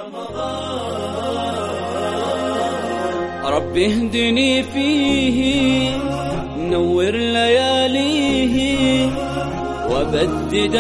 رب اهدني فيه نور لياليه وبدد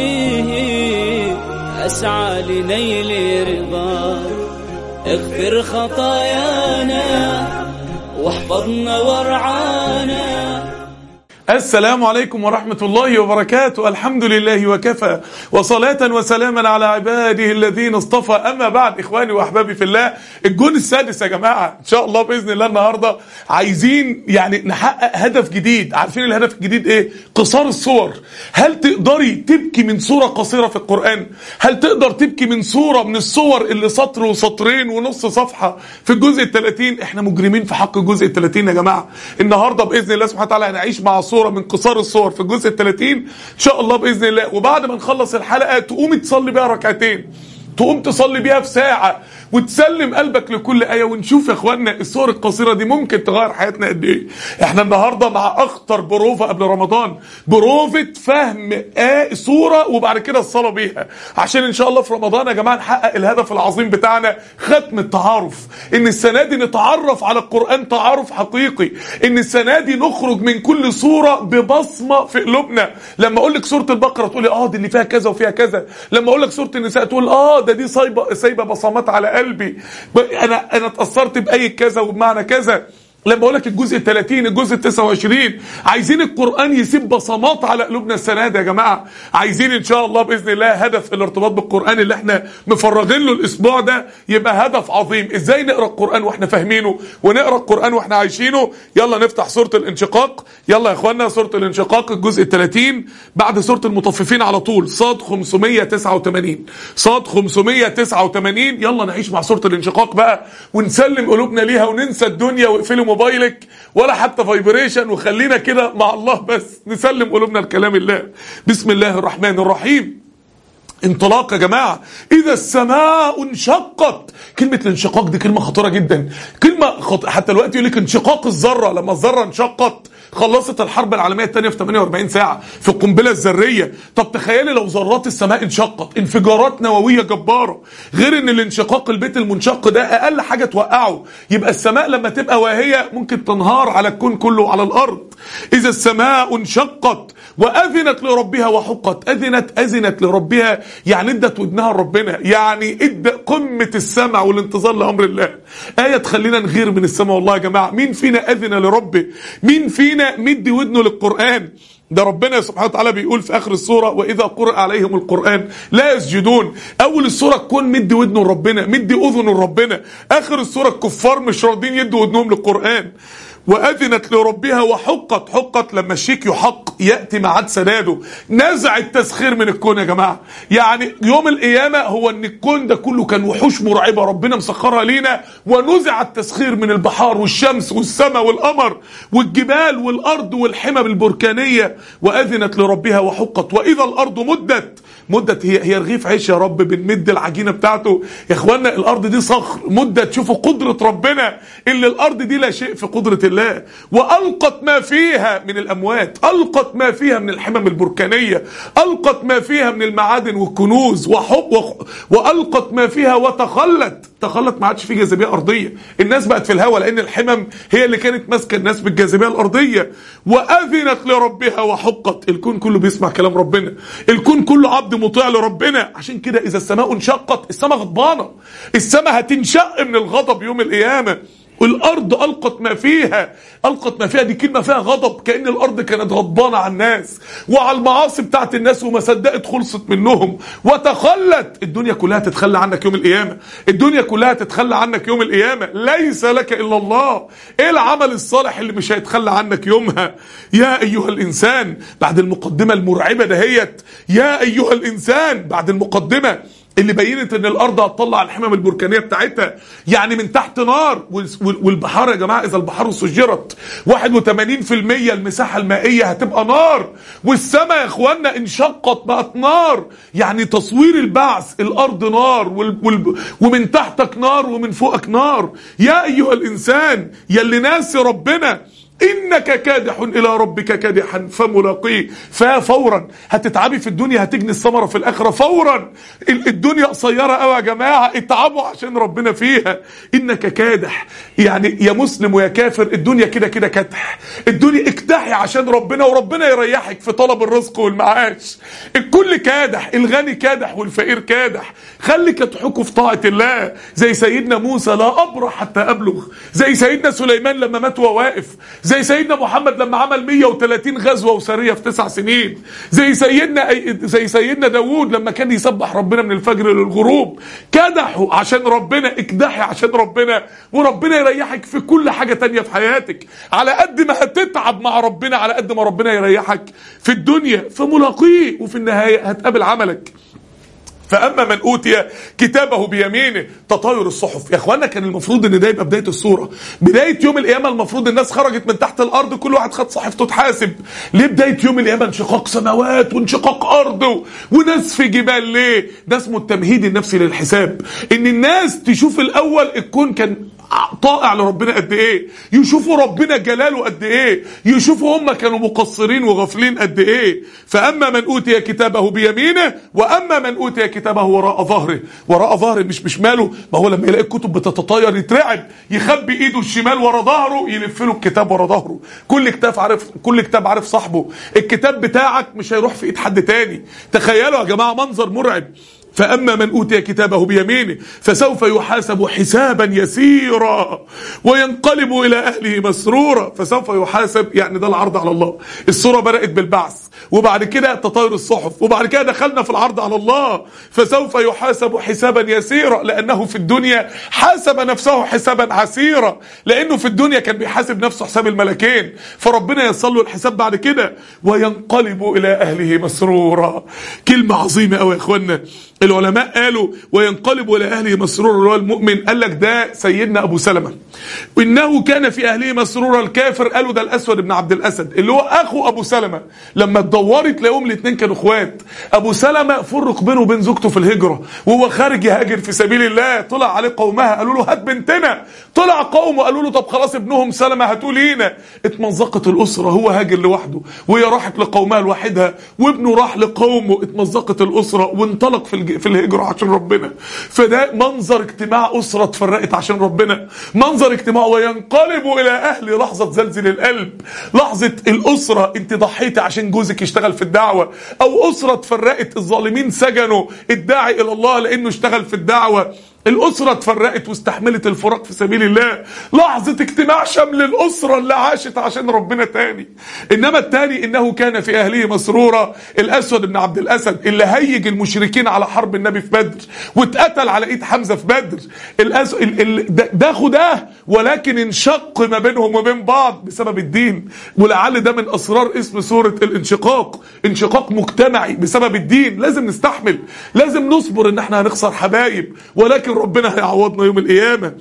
انتيه أسعى لنيل رضاك اغفر خطايانا واحفظنا وارعانا السلام عليكم ورحمة الله وبركاته الحمد لله وكفى وصلاة وسلاما على عباده الذين اصطفى أما بعد إخواني وأحبابي في الله الجون السادس يا جماعة إن شاء الله بإذن الله النهاردة عايزين يعني نحقق هدف جديد عارفين الهدف الجديد إيه قصار الصور هل تقدري تبكي من صورة قصيرة في القرآن هل تقدر تبكي من صورة من الصور اللي سطر وسطرين ونص صفحة في الجزء الثلاثين احنا مجرمين في حق الجزء الثلاثين يا جماعة النهاردة بإذن الله سبحانه وتعالى هنعيش مع صورة من قصار الصور في الجزء الثلاثين ان شاء الله باذن الله وبعد ما نخلص الحلقه تقومي تصلي بيها ركعتين تقوم تصلي بيها في ساعة وتسلم قلبك لكل آية ونشوف يا اخوانا الصور القصيرة دي ممكن تغير حياتنا قد ايه احنا النهاردة مع اخطر بروفة قبل رمضان بروفة فهم آية صورة وبعد كده الصلاة بيها عشان ان شاء الله في رمضان يا جماعة نحقق الهدف العظيم بتاعنا ختم التعارف ان السنة دي نتعرف على القرآن تعارف حقيقي ان السنة دي نخرج من كل صورة ببصمة في قلوبنا لما اقول لك سورة البقرة تقولي اه دي اللي فيها كذا وفيها كذا لما اقول لك سورة النساء تقول اه ده دي سايبه سايبه بصمات على قلبي انا انا اتاثرت باي كذا وبمعنى كذا لما اقول لك الجزء ال 30 الجزء ال 29 عايزين القران يسيب بصمات على قلوبنا السنه دي يا جماعه عايزين ان شاء الله باذن الله هدف الارتباط بالقران اللي احنا مفرغين له الاسبوع ده يبقى هدف عظيم ازاي نقرا القران واحنا فاهمينه ونقرا القران واحنا عايشينه يلا نفتح سوره الانشقاق يلا يا اخوانا سوره الانشقاق الجزء ال 30 بعد سوره المطففين على طول صاد 589 صاد 589 يلا نعيش مع سوره الانشقاق بقى ونسلم قلوبنا ليها وننسى الدنيا واقفلي موبايلك ولا حتى فايبريشن وخلينا كده مع الله بس نسلم قلوبنا لكلام الله بسم الله الرحمن الرحيم انطلاق يا جماعة إذا السماء انشقت كلمة الانشقاق دي كلمة خطيرة جدا كلمة خط... حتى الوقت يقول لك انشقاق الذرة لما الذرة انشقت خلصت الحرب العالمية الثانية في 48 ساعة في القنبلة الذرية طب تخيلي لو ذرات السماء انشقت انفجارات نووية جبارة غير ان الانشقاق البيت المنشق ده اقل حاجة توقعه يبقى السماء لما تبقى واهية ممكن تنهار على الكون كله وعلى الارض اذا السماء انشقت واذنت لربها وحقت اذنت اذنت لربها يعني ادت ودنها لربنا يعني ادى قمة السمع والانتظار لامر الله آية تخلينا نغير من السماء والله يا جماعة مين فينا اذن لربه مين فينا مدي ودنه للقرآن ده ربنا سبحانه وتعالى بيقول في اخر السوره واذا قرأ عليهم القران لا يسجدون اول السوره تكون مدي ودنه لربنا مدي اذنه لربنا اخر السوره الكفار مش راضيين يدوا ودنهم للقران وأذنت لربها وحقت حقت لما الشيك يحق يأتي معاد سداده نزع التسخير من الكون يا جماعة يعني يوم القيامة هو ان الكون ده كله كان وحوش مرعبة ربنا مسخرها لينا ونزع التسخير من البحار والشمس والسماء والقمر والجبال والأرض والحمم البركانية وأذنت لربها وحقت وإذا الأرض مدت مدت هي هي رغيف عيش يا رب بنمد العجينة بتاعته يا اخوانا الأرض دي صخر مدت تشوفوا قدرة ربنا اللي الأرض دي لا شيء في قدرة الله وألقت ما فيها من الأموات ألقت ما فيها من الحمم البركانية ألقت ما فيها من المعادن والكنوز وحب وخ... وألقت ما فيها وتخلت تخلت ما عادش في جاذبية أرضية الناس بقت في الهواء لأن الحمم هي اللي كانت ماسكة الناس بالجاذبية الأرضية وأذنت لربها وحقت الكون كله بيسمع كلام ربنا الكون كله عبد مطيع لربنا عشان كده إذا السماء انشقت السماء غضبانة السماء هتنشق من الغضب يوم القيامة الارض القت ما فيها القت ما فيها دي كلمه فيها غضب كان الارض كانت غضبانه على الناس وعلى المعاصي بتاعت الناس وما صدقت خلصت منهم وتخلت الدنيا كلها تتخلى عنك يوم القيامه الدنيا كلها تتخلى عنك يوم القيامه ليس لك الا الله ايه العمل الصالح اللي مش هيتخلى عنك يومها يا ايها الانسان بعد المقدمه المرعبه دهيت يا ايها الانسان بعد المقدمه اللي بينت ان الارض هتطلع الحمم البركانيه بتاعتها يعني من تحت نار والبحار يا جماعه اذا البحار سجرت 81% المساحه المائيه هتبقى نار والسماء يا اخوانا انشقت بقت نار يعني تصوير البعث الارض نار وال وال ومن تحتك نار ومن فوقك نار يا ايها الانسان يا اللي ناسي ربنا انك كادح الى ربك كادحا فملاقيه ففورا هتتعبي في الدنيا هتجني الثمره في الاخره فورا ال- الدنيا قصيره قوي يا جماعه اتعبوا عشان ربنا فيها انك كادح يعني يا مسلم ويا كافر الدنيا كده كده كدح الدنيا اكدحي عشان ربنا وربنا يريحك في طلب الرزق والمعاش الكل كادح الغني كادح والفقير كادح خليك يضحكوا في طاعه الله زي سيدنا موسى لا ابرح حتى ابلغ زي سيدنا سليمان لما مات وهو واقف زي سيدنا محمد لما عمل 130 غزوه وسريه في تسع سنين زي سيدنا أي- زي سيدنا داوود لما كان يسبح ربنا من الفجر للغروب كدحوا عشان ربنا اكدحي عشان ربنا وربنا يريحك في كل حاجه تانية في حياتك على قد ما هتتعب مع ربنا على قد ما ربنا يريحك في الدنيا فملاقيه وفي النهايه هتقابل عملك فاما من اوتي كتابه بيمينه تطاير الصحف يا اخوانا كان المفروض ان ده يبقى بدايه الصوره بدايه يوم القيامه المفروض الناس خرجت من تحت الارض كل واحد خد صحيفته تحاسب ليه بدايه يوم القيامه انشقاق سماوات وانشقاق ارض و... وناس في جبال ليه ده اسمه التمهيد النفسي للحساب ان الناس تشوف الاول الكون كان طائع لربنا قد ايه يشوفوا ربنا جلاله قد ايه يشوفوا هم كانوا مقصرين وغافلين قد ايه فاما من اوتي كتابه بيمينه واما من اوتي كتابه وراء ظهره وراء ظهره مش بشماله ما هو لما يلاقي الكتب بتتطاير يترعب يخبي ايده الشمال ورا ظهره يلف له الكتاب ورا ظهره كل كتاب عارف كل كتاب عارف صاحبه الكتاب بتاعك مش هيروح في ايد حد تاني تخيلوا يا جماعه منظر مرعب فأما من أوتي كتابه بيمينه فسوف يحاسب حسابا يسيرا وينقلب إلى أهله مسرورا فسوف يحاسب يعني ده العرض على الله الصورة بدأت بالبعث وبعد كده تطاير الصحف وبعد كده دخلنا في العرض على الله فسوف يحاسب حسابا يسيرا لأنه في الدنيا حاسب نفسه حسابا عسيرا لأنه في الدنيا كان بيحاسب نفسه حساب الملكين فربنا يصل له الحساب بعد كده وينقلب إلى أهله مسرورا كلمة عظيمة أوي يا إخوانا العلماء قالوا وينقلب الى اهله مسرورا اللي هو المؤمن قال لك ده سيدنا ابو سلمه وانه كان في اهله مسرورا الكافر قالوا ده الاسود بن عبد الاسد اللي هو اخو ابو سلمه لما اتدورت تلاقيهم الاثنين كانوا اخوات ابو سلمه فرق بينه وبين زوجته في الهجره وهو خارج يهاجر في سبيل الله طلع عليه قومها قالوا له هات بنتنا طلع قومه قالوا له طب خلاص ابنهم سلمه هاتوا لينا اتمزقت الاسره هو هاجر لوحده وهي راحت لقومها لوحدها وابنه راح لقومه اتمزقت الاسره وانطلق في الج- في الهجره عشان ربنا فده منظر اجتماع اسره اتفرقت عشان ربنا منظر اجتماع وينقلب الى اهل لحظه زلزل القلب لحظه الاسره انت ضحيتي عشان جوزك يشتغل في الدعوه او اسره اتفرقت الظالمين سجنوا الداعي الى الله لانه اشتغل في الدعوه الأسرة اتفرقت واستحملت الفراق في سبيل الله لحظة اجتماع شمل الأسرة اللي عاشت عشان ربنا تاني إنما التاني إنه كان في أهله مسرورا الأسود بن عبد الأسد اللي هيج المشركين على حرب النبي في بدر واتقتل على إيد حمزة في بدر الأس... ال... ال... ده- ده خداه ولكن انشق ما بينهم وبين بعض بسبب الدين ولعل ده من أسرار اسم سورة الانشقاق انشقاق مجتمعي بسبب الدين لازم نستحمل لازم نصبر ان احنا هنخسر حبايب ولكن ربنا هيعوضنا يوم القيامة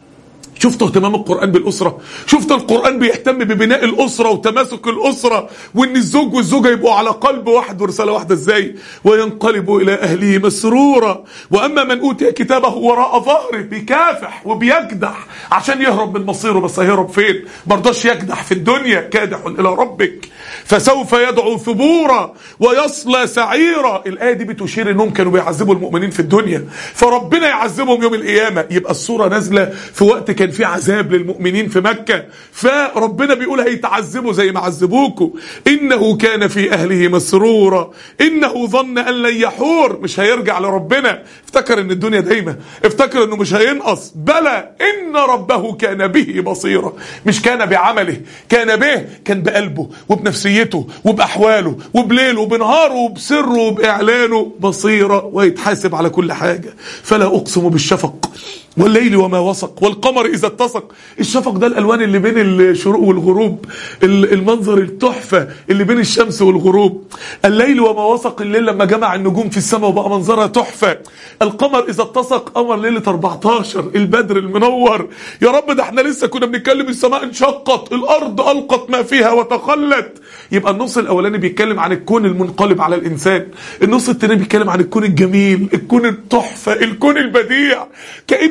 شفتوا اهتمام القرآن بالأسرة شفتوا القرآن بيهتم ببناء الأسرة وتماسك الأسرة وإن الزوج والزوجة يبقوا على قلب واحد ورسالة واحدة إزاي وينقلب إلى أهله مسرورا وأما من أوتي كتابه وراء ظهره بيكافح وبيكدح عشان يهرب من مصيره بس هيهرب فين مرضاش يكدح في الدنيا كادح إلى ربك فسوف يدعو ثبورا ويصلى سعيرا الآية دي بتشير إنهم كانوا بيعذبوا المؤمنين في الدنيا فربنا يعذبهم يوم القيامة يبقى الصورة نازلة في وقت كان في عذاب للمؤمنين في مكة فربنا بيقول هيتعذبوا زي ما عذبوكوا إنه كان في أهله مسرورا إنه ظن أن لن يحور مش هيرجع لربنا افتكر إن الدنيا دايمة افتكر إنه مش هينقص بلى إن ربه كان به بصيرا مش كان بعمله كان به كان بقلبه وبنفسيته وبأحواله وبليله وبنهاره وبسره وبإعلانه بصيرة ويتحاسب على كل حاجة فلا أقسم بالشفق والليل وما وسق والقمر إذا اتسق الشفق ده الألوان اللي بين الشروق والغروب ال- المنظر التحفة اللي بين الشمس والغروب الليل وما وسق الليل لما جمع النجوم في السماء وبقى منظرها تحفة القمر إذا اتسق قمر ليلة 14 البدر المنور يا رب ده احنا لسه كنا بنتكلم السماء انشقت الأرض ألقت ما فيها وتخلت يبقى النص الأولاني بيتكلم عن الكون المنقلب على الإنسان النص التاني بيتكلم عن الكون الجميل الكون التحفة الكون البديع كأن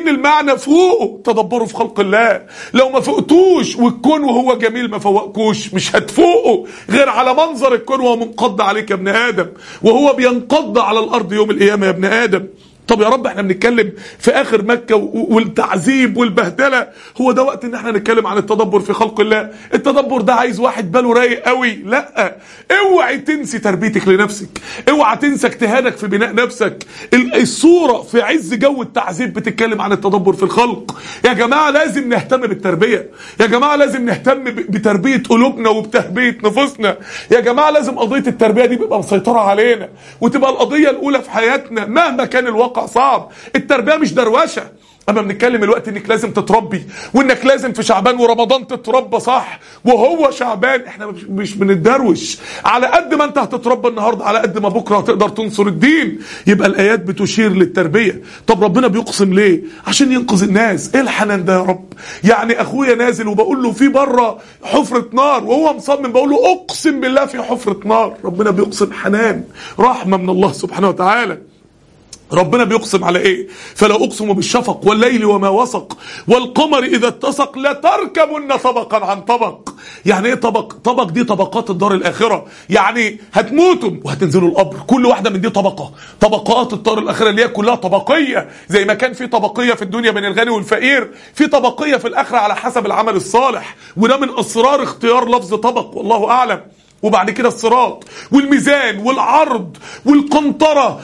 المعنى فوقه تدبروا في خلق الله لو ما فوقتوش والكون وهو جميل ما فوقكوش مش هتفوقوا غير على منظر الكون وهو منقض عليك يا ابن ادم وهو بينقض على الارض يوم القيامه يا ابن ادم طب يا رب احنا بنتكلم في اخر مكه والتعذيب والبهدله هو ده وقت ان احنا نتكلم عن التدبر في خلق الله التدبر ده عايز واحد باله رايق قوي لا اوعي تنسي تربيتك لنفسك اوعى تنسى اجتهادك في بناء نفسك الصوره في عز جو التعذيب بتتكلم عن التدبر في الخلق يا جماعه لازم نهتم بالتربيه يا جماعه لازم نهتم بتربيه قلوبنا وبتهبيه نفوسنا يا جماعه لازم قضيه التربيه دي تبقى مسيطره علينا وتبقى القضيه الاولى في حياتنا مهما كان الواقع صعب التربيه مش دروشه اما بنتكلم الوقت انك لازم تتربي وانك لازم في شعبان ورمضان تتربى صح وهو شعبان احنا مش بنتدروش على قد ما انت هتتربى النهارده على قد ما بكره هتقدر تنصر الدين يبقى الايات بتشير للتربيه طب ربنا بيقسم ليه عشان ينقذ الناس ايه الحنان ده يا رب يعني اخويا نازل وبقول له في بره حفره نار وهو مصمم بقول له اقسم بالله في حفره نار ربنا بيقسم حنان رحمه من الله سبحانه وتعالى ربنا بيقسم على ايه فلا اقسم بالشفق والليل وما وسق والقمر اذا اتسق لتركبن طبقا عن طبق يعني ايه طبق طبق دي طبقات الدار الاخره يعني هتموتوا وهتنزلوا القبر كل واحده من دي طبقه طبقات الدار الاخره اللي هي كلها طبقيه زي ما كان في طبقيه في الدنيا بين الغني والفقير في طبقيه في الاخره على حسب العمل الصالح وده من اسرار اختيار لفظ طبق والله اعلم وبعد كده الصراط والميزان والعرض والقنطرة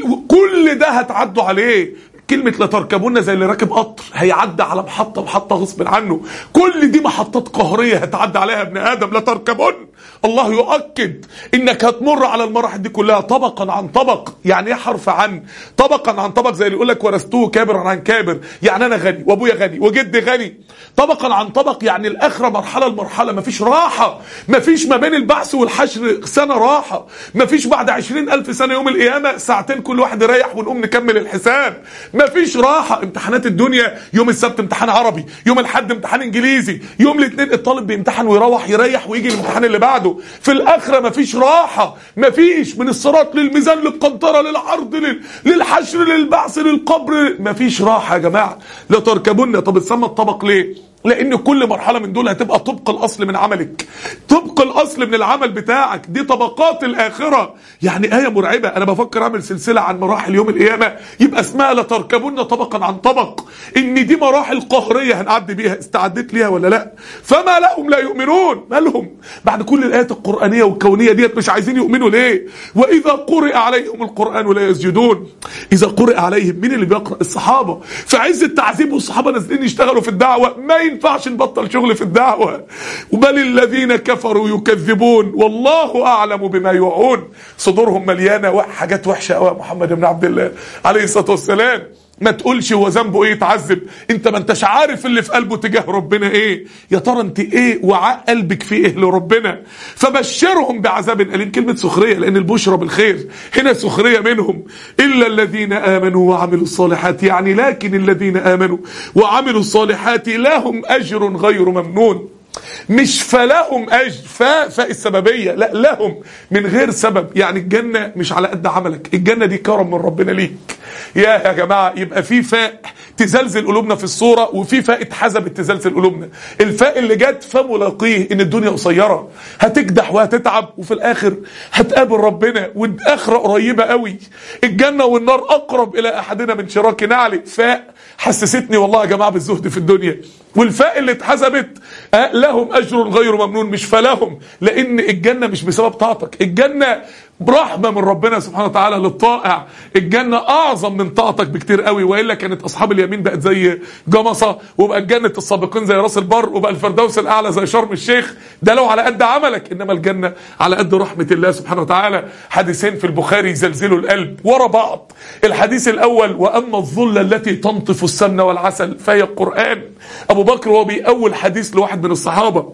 وكل ده هتعدوا عليه كلمة لا تركبون زي اللي راكب قطر هيعدي على محطة محطة غصب عنه كل دي محطات قهرية هتعدي عليها ابن آدم لا تركبون الله يؤكد انك هتمر على المراحل دي كلها طبقا عن طبق يعني ايه حرف عن طبقا عن طبق زي اللي يقول لك ورثته كابرا عن كابر يعني انا غني وابويا غني وجدي غني طبقا عن طبق يعني الاخره مرحله لمرحله مفيش راحه مفيش ما بين البعث والحشر سنه راحه مفيش بعد عشرين ألف سنه يوم القيامه ساعتين كل واحد يريح ونقوم نكمل الحساب مفيش راحه امتحانات الدنيا يوم السبت امتحان عربي يوم الاحد امتحان انجليزي يوم الاثنين الطالب بيمتحن ويروح يريح ويجي الامتحان اللي بعده في الاخره مفيش راحه مفيش من الصراط للميزان للقنطره للعرض لل... للحشر للبعث للقبر مفيش راحه يا جماعه لا تركبن طب اتسمى الطبق ليه لان كل مرحله من دول هتبقى طبق الاصل من عملك طبق الاصل من العمل بتاعك دي طبقات الاخره يعني ايه مرعبه انا بفكر اعمل سلسله عن مراحل يوم القيامه يبقى اسمها لتركبن طبقا عن طبق ان دي مراحل قهريه هنعدي بيها استعديت ليها ولا لا فما لهم لا يؤمنون مالهم بعد كل الايات القرانيه والكونيه ديت مش عايزين يؤمنوا ليه واذا قرئ عليهم القران لا يسجدون اذا قرئ عليهم مين اللي بيقرا الصحابه في عز التعذيب والصحابه نازلين يشتغلوا في الدعوه ما ينفعش نبطل شغل في الدعوة بل الذين كفروا يكذبون والله أعلم بما يوعون صدورهم مليانة حاجات وحشة قوي محمد بن عبد الله عليه الصلاة والسلام ما تقولش هو ذنبه ايه يتعذب انت ما انتش عارف اللي في قلبه تجاه ربنا ايه يا ترى انت ايه وعاء قلبك فيه ايه لربنا فبشرهم بعذاب اليم كلمه سخريه لان البشرى بالخير هنا سخريه منهم الا الذين امنوا وعملوا الصالحات يعني لكن الذين امنوا وعملوا الصالحات لهم اجر غير ممنون مش فلهم اجر فاء فاء السببيه لا لهم من غير سبب يعني الجنه مش على قد عملك الجنه دي كرم من ربنا ليك يا يا جماعه يبقى في فاء تزلزل قلوبنا في الصوره وفي فاء اتحسبت تزلزل قلوبنا الفاء اللي جت فملاقيه ان الدنيا قصيره هتكدح وهتتعب وفي الاخر هتقابل ربنا والاخره قريبه قوي الجنه والنار اقرب الى احدنا من شراك نعل فاء حسستني والله يا جماعه بالزهد في الدنيا والفاء اللي اتحسبت أه لهم اجر غير ممنون مش فلهم لان الجنه مش بسبب طاعتك الجنه برحمه من ربنا سبحانه وتعالى للطائع الجنه اعظم من طاعتك بكتير قوي والا كانت اصحاب اليمين بقت زي جمصه وبقت جنه السابقين زي راس البر وبقى الفردوس الاعلى زي شرم الشيخ ده لو على قد عملك انما الجنه على قد رحمه الله سبحانه وتعالى حديثين في البخاري يزلزلوا القلب ورا بعض الحديث الاول واما الظله التي تنطف السمن والعسل فهي القران ابو بكر وهو بيأول حديث لواحد من الصحابه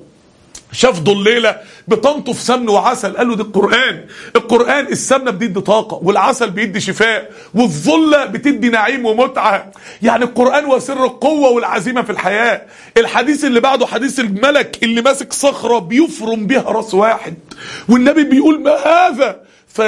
شاف ضليلة بتنطف سمن وعسل قال له دي القرآن القرآن السمنة بتدي طاقة والعسل بيدي شفاء والظلة بتدي نعيم ومتعة يعني القرآن وسر القوة والعزيمة في الحياة الحديث اللي بعده حديث الملك اللي ماسك صخرة بيفرم بها راس واحد والنبي بيقول ما هذا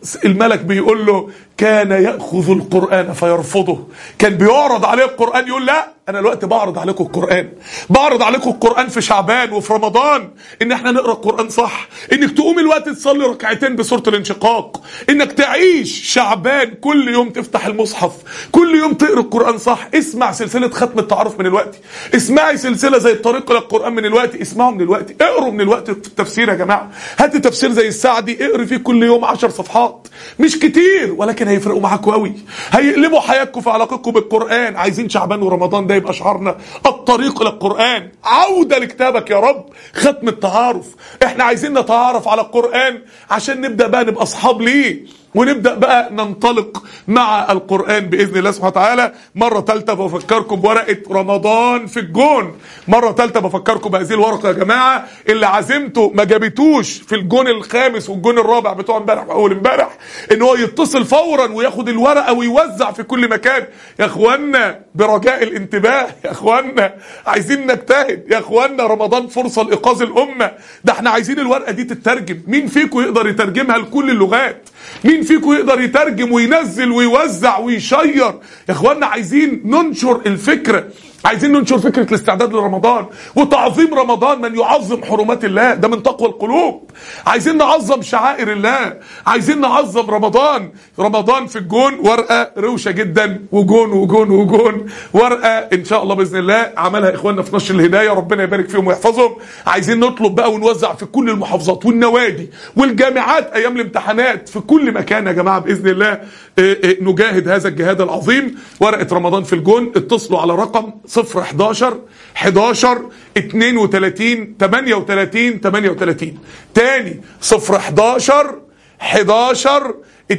الملك بيقول له كان ياخذ القران فيرفضه كان بيعرض عليه القران يقول لا انا دلوقتي بعرض عليكم القران بعرض عليكم القران في شعبان وفي رمضان ان احنا نقرا القران صح انك تقوم الوقت تصلي ركعتين بسوره الانشقاق انك تعيش شعبان كل يوم تفتح المصحف كل يوم تقرا القران صح اسمع سلسله ختم التعارف من الوقت اسمعي سلسله زي الطريق الى القران من الوقت اسمعوا من الوقت اقروا من الوقت في التفسير يا جماعه هات تفسير زي السعدي اقري فيه كل يوم 10 صفحات مش كتير ولكن هيفرقوا معاكم قوي هيقلبوا حياتكم في علاقتكم بالقران عايزين شعبان ورمضان ده يبقى شعارنا الطريق الى القران عوده لكتابك يا رب ختم التعارف احنا عايزين نتعارف على القران عشان نبدا بقى نبقى اصحاب ليه ونبدا بقى ننطلق مع القران باذن الله سبحانه وتعالى مره ثالثه بفكركم بورقه رمضان في الجون مره ثالثه بفكركم بهذه الورقه يا جماعه اللي عزمته ما جابتوش في الجون الخامس والجون الرابع بتوع امبارح واول امبارح ان هو يتصل فورا وياخد الورقه ويوزع في كل مكان يا اخوانا برجاء الانتباه يا اخوانا عايزين نجتهد يا اخوانا رمضان فرصه لايقاظ الامه ده احنا عايزين الورقه دي تترجم مين فيكم يقدر يترجمها لكل اللغات مين فيكم يقدر يترجم وينزل ويوزع ويشير يا اخوانا عايزين ننشر الفكره عايزين ننشر فكرة الاستعداد لرمضان وتعظيم رمضان من يعظم حرمات الله ده من تقوى القلوب عايزين نعظم شعائر الله عايزين نعظم رمضان رمضان في الجون ورقة روشة جدا وجون وجون وجون ورقة ان شاء الله بإذن الله عملها اخواننا في نشر الهداية ربنا يبارك فيهم ويحفظهم عايزين نطلب بقى ونوزع في كل المحافظات والنوادي والجامعات ايام الامتحانات في كل مكان يا جماعة بإذن الله اه اه نجاهد هذا الجهاد العظيم ورقة رمضان في الجون اتصلوا على رقم 0 11 11 32 38 38 تاني 0 11 11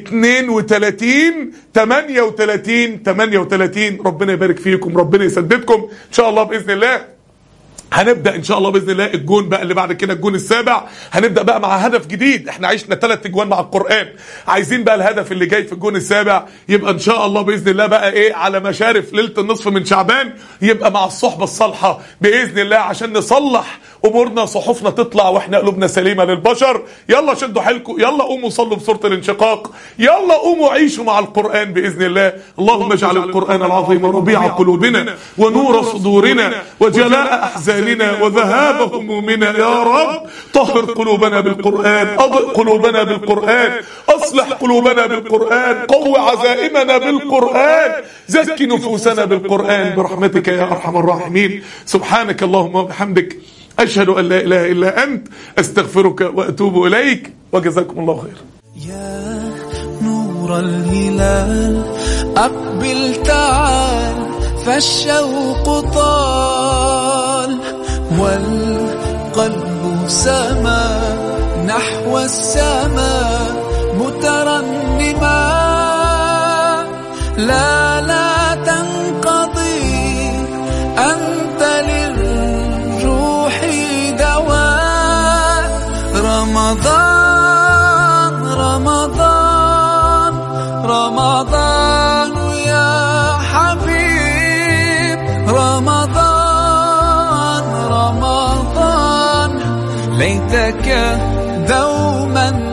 32 38 38 ربنا يبارك فيكم ربنا يسددكم ان شاء الله باذن الله هنبدا ان شاء الله باذن الله الجون بقى اللي بعد كده الجون السابع هنبدا بقى مع هدف جديد احنا عشنا ثلاث اجوان مع القران عايزين بقى الهدف اللي جاي في الجون السابع يبقى ان شاء الله باذن الله بقى ايه على مشارف ليله النصف من شعبان يبقى مع الصحبه الصالحه باذن الله عشان نصلح امورنا صحفنا تطلع واحنا قلوبنا سليمه للبشر يلا شدوا حيلكم يلا قوموا صلوا بسوره الانشقاق يلا قوموا عيشوا مع القران باذن الله اللهم اجعل القران العظيم ربيع قلوبنا ونور صدورنا وجلاء احزاننا وذهاب همومنا يا رب طهر قلوبنا بالقران اضئ قلوبنا بالقران اصلح قلوبنا بالقران قو عزائمنا بالقران زكي نفوسنا بالقران برحمتك يا ارحم الراحمين سبحانك اللهم وبحمدك أشهد أن لا إله إلا أنت أستغفرك وأتوب إليك وجزاكم الله خير يا نور الهلال أقبل تعال فالشوق طال والقلب سما نحو السماء مترنما لا لا تنقضي أنت للروح دواء رمضان رمضان رمضان يا حبيب رمضان رمضان ليتك دوما